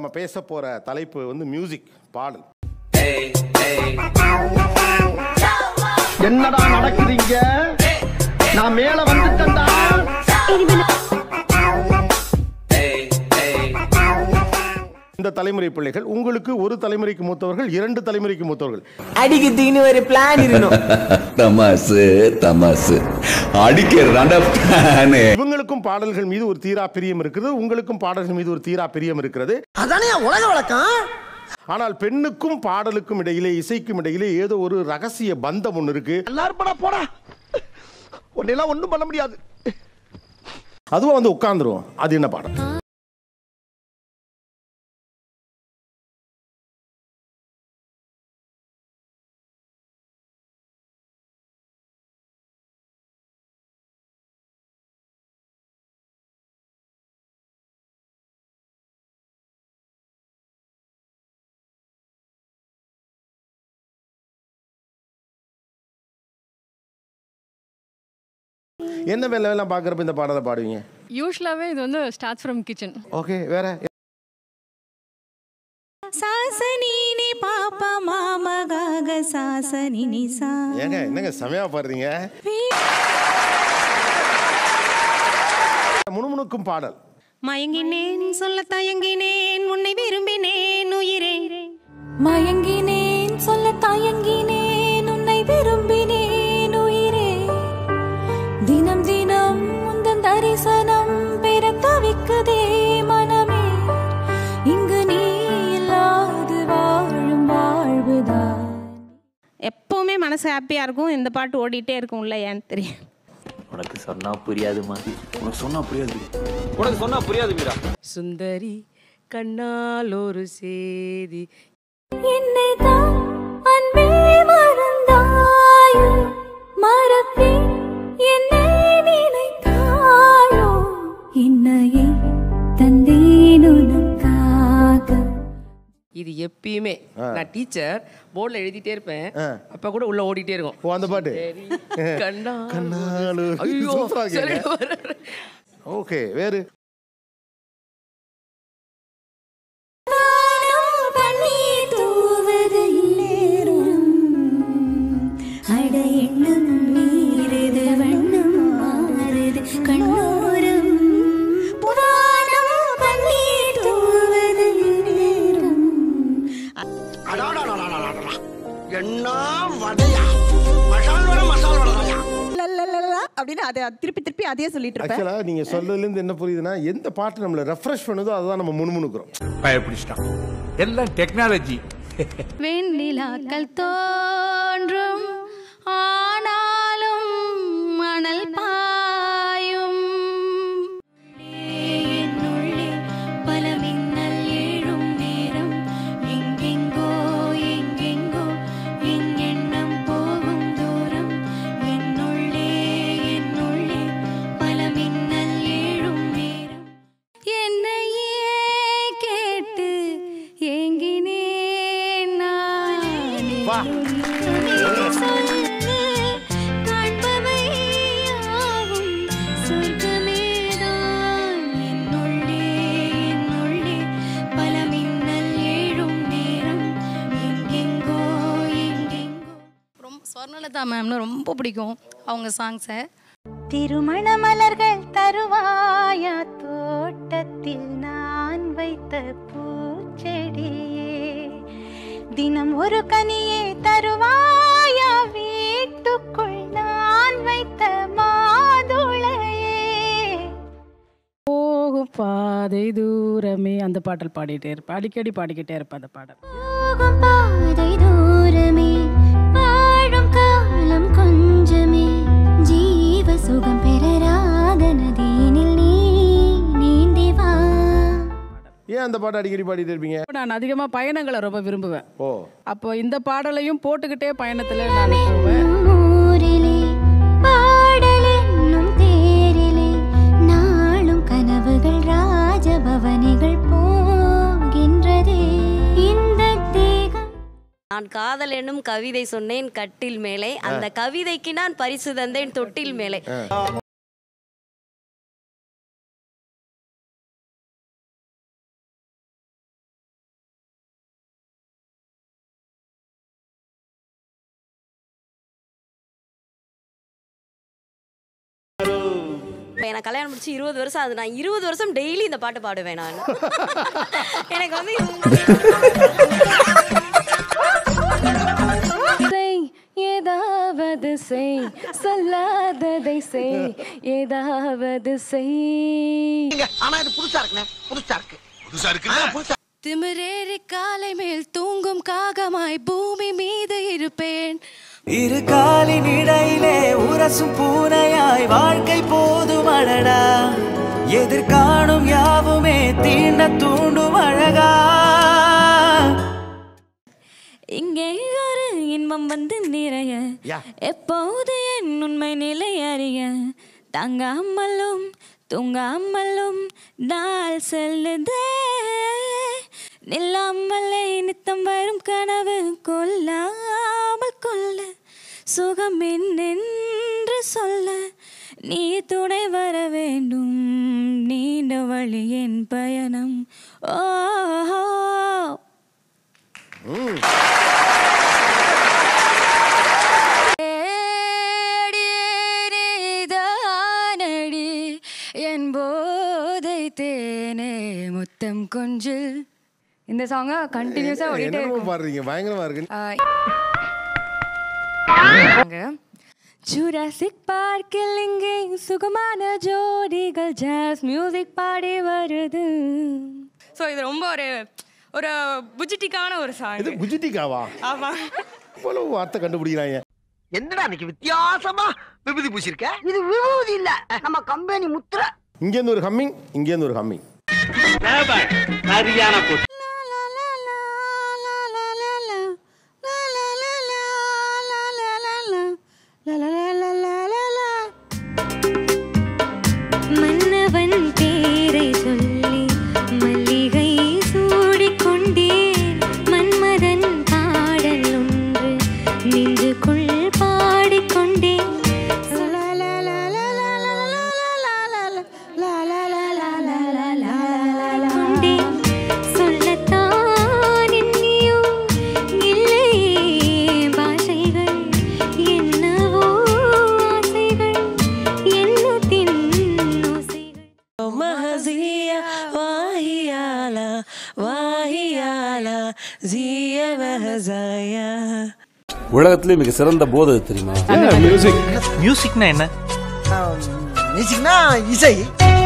நம்ம பேச போற தலைப்பு வந்து மியூசிக் பாடல் என்னடா நடக்குதுங்க நான் மேல வந்துட்டேன்டா இந்த தலைமுறை பிள்ளைகள் உங்களுக்கு ஒரு தலைமுறைக்கு மூத்தவர்கள் இரண்டு தலைமுறைக்கு மூத்தவர்கள் அடிக்கிறதுக்குன்னு ஒரு பிளான் இருக்கணும் தமாசு தமாசு அடிக்கிறதாண்டா பிளானு இவங்களுக்கும் பாடல்கள் மீது ஒரு தீரா பிரியம் இருக்கிறது உங்களுக்கும் பாடல்கள் மீது ஒரு தீரா பிரியம் இருக்கிறது அதானே உலக வழக்கம் ஆனால் பெண்ணுக்கும் பாடலுக்கும் இடையிலே இசைக்கும் இடையிலே ஏதோ ஒரு ரகசிய பந்தம் ஒன்று இருக்கு எல்லாரும் படா போடா உன்னெல்லாம் ஒண்ணும் பண்ண முடியாது அதுவும் வந்து உட்காந்துரும் அது என்ன பாடல் என்ன வேலை எல்லாம் பார்க்குறப்ப இந்த பாடலை பாடுவீங்க யூஸ்வலாகவே இது வந்து ஸ்டார்ட்ஸ் ஃப்ரம் கிச்சன் ஓகே வேற சாசனினி பாப்பா மாமகாக சாசனினி சா ஏங்க என்னங்க செமையா பாடுறீங்க முணுமுணுக்கும் பாடல் மயங்கினேன் சொல்ல தயங்கினேன் உன்னை விரும்பினேன் உயிரே மயங்கினேன் சொல்ல தயங்கினேன் உன்னை விரும்பினேன் உயிரே தினம் தினம் உந்தன் தரிசனம் பெற தவிக்குதே மனமே இங்கு நீ இல்லாது வாழும் வாழ்வுதான் எப்பவுமே மனசு ஹாப்பியா இருக்கும் இந்த பாட்டு ஓடிட்டே இருக்கும்ல ஏன்னு தெரியும் உனக்கு சொன்னா புரியாதுமா உனக்கு சொன்னா புரியாது உனக்கு சொன்னா புரியாது மீரா சுந்தரி கண்ணால் ஒரு சேதி என்னைதான் அன்பே மறந்தாயோ மறப்பேன் என்னை நினைத்தாயோ என்னையே தந்தேன் உனக்காக இது எப்பயுமே நான் டீச்சர் போர்டில் எழுதிட்டே இருப்பேன் அப்ப கூட உள்ள ஓடிட்டே இருக்கும் ஓ அந்த பாட்டு கண்ணா கண்ணால் ஒரு- ஐயோ சூப்பரா சரி, இருக்கீங்க. ஓகே வேறு வானம் பன்னீர் தூவது நேரம் அட எண்ணம் மீறுது வண்ணம் மாறுது கண்ணோரம் புராணம் பன்னீர் தூவது நேரம் அடாடாடாடாடாடா. என்ன வடையா மசால் வடை மசால் வடையா அப்படின்னு அதை திருப்பி திருப்பி அதே சொல்லிட்டு ஆக்சுவலா நீங்க சொல்றதுலேருந்து என்ன புரியுதுன்னா எந்த பாட்டு நம்மளை ரெஃப்ரெஷ் பண்ணுதோ அதுதான் நம்ம முணுமுணுக்கிறோம் பயப்பிடிச்சிட்டான் எல்லாம் டெக்னாலஜி வெண்ணிலாக்கள் தோன்றும் ஆனாலும் மணல் பாயும் என்னுள்ளே பல மின்னல் எழும் நேரம் எங்கெங்கோ எங்கெங்கோ என் எண்ணம் போகும் தூரம் என்னுள்ளே என்னுள்ளே பல மின்னல் எழும் நேரம் என்னையே கேட்டு ஏங்கினேன் நானே வா சொல்லு காண்பவை யாவும் சொர்க்கமேதான் என்னுள்ளே என்னுள்ளே பல மின்னல் எழும் நேரம் எங்கெங்கோ எங்கெங்கோ ரொம்ப ஸ்வர்ணலதா மேம்னு ரொம்ப பிடிக்கும் அவங்க சாங்ஸை திருமண மலர்கள் தருவாயா தோட்டத்தில் நான் வைத்த பூச்செடியே தினம் ஒரு கனியே தருவாயா வீட்டுக்குள் நான் வைத்த மாதுளையே போகும் பாதை தூரமே அந்த பாட்டல் பாடிட்டே இருப்பேன் அடிக்கடி பாடிக்கிட்டே இருப்பேன் அந்த பாடல் போகும் பாதை தூரமே வாழும் காலம் கொஞ்சமே ஜீவ சுகம் பெறராத நதியினில் நீ நீந்தி வா ஏன் அந்த பாட்டு அடிக்கடி பாடிட்டு இருப்பீங்க நான் அதிகமா பயணங்களை ரொம்ப விரும்புவேன் ஓ அப்போ இந்த பாடலையும் போட்டுக்கிட்டே பயணத்துல நான் போவேன் ஊரிலே பாடல் என்னும் தேரிலே நாளும் கனவுகள் ராஜபவனிகள் போகின்றதே இந்த தேகம் நான் காதல் என்னும் கவிதை சொன்னேன் கட்டில் மேலே அந்த கவிதைக்கு நான் பரிசு தந்தேன் தொட்டில் மேலே இப்போ எனக்கு கல்யாணம் முடிச்சு இருபது வருஷம் அது நான் இருபது வருஷம் டெய்லி இந்த பாட்டு பாடுவேன் நான் எனக்கு வந்து செய் ஏதாவது செய் சொல்லாததை செய் ஏதாவது செய் ஆனா இது புதுசா இருக்குண்ணே புதுசா இருக்கு புதுசா இருக்கு திமிரேறி காலை மேல் தூங்கும் காகமாய் பூமி மீது இருப்பேன் இரு காலின் இடையிலே உரசும் பூனையாய் வாழ்க்கை போதும் அழடா எதிர்காணும் யாவுமே தீண்ட தூண்டும் அழகா இங்கே ஒரு இன்பம் வந்து நிறைய எப்போது என் உண்மை நிலை அறிய தங்காமலும் தூங்காமலும் நாள் செல்லுதே நில்லாமலே நித்தம் வரும் கனவு கொல்லாமல் கொல்ல சுகம் என்னென்று சொல்ல நீ துணை வர வேண்டும் நீண்ட வழி என் பயணம் ஓ நீதானடி என் போதை தேனே முத்தம் கொஞ்சில் இந்த சாங்கை கண்டினியூஸாக ஓடிட்டே என்னமோ இருக்கும் பாடுறீங்க பயங்கரமா இருக்கு ஜுராசிக் பார்க்கில் இங்கே சுகமான ஜோடிகள் ஜாஸ் மியூசிக் பாடி வருது ஸோ இது ரொம்ப ஒரு ஒரு புஜிட்டிக்கான ஒரு சாங் இது குஜிட்டிக்காவா ஆமா இவ்வளவு வார்த்தை கண்டுபிடிக்கிறாங்க என்னடா இன்னைக்கு வித்தியாசமா விபூதி பூசிருக்க இது விபூதி இல்ல நம்ம கம்பெனி முத்திர இங்க இருந்து ஒரு ஹம்மிங் இங்க இருந்து ஒரு ஹம்மிங் சரியான மன்னவன் பேரை சொல்லி மல்லிகை சூடிக்கொண்டேன் மன்மதன் பாடல் ஒன்று நெஞ்சுக்குள் பாடிக்கொண்டேன் கொண்டேன். சொல்லத்தான் எண்ணியும் இல்லையே பாஷைகள் என்னவோ ஆசைகள் எண்ணத்தின் ஓசைகள் மஹசியா வாஹியாலா வாஹியாலா ஜிய மஹசாயா உலகத்திலே மிக சிறந்த போதை தெரியுமா மியூசிக் மியூசிக்னா என்ன மியூசிக்னா இசை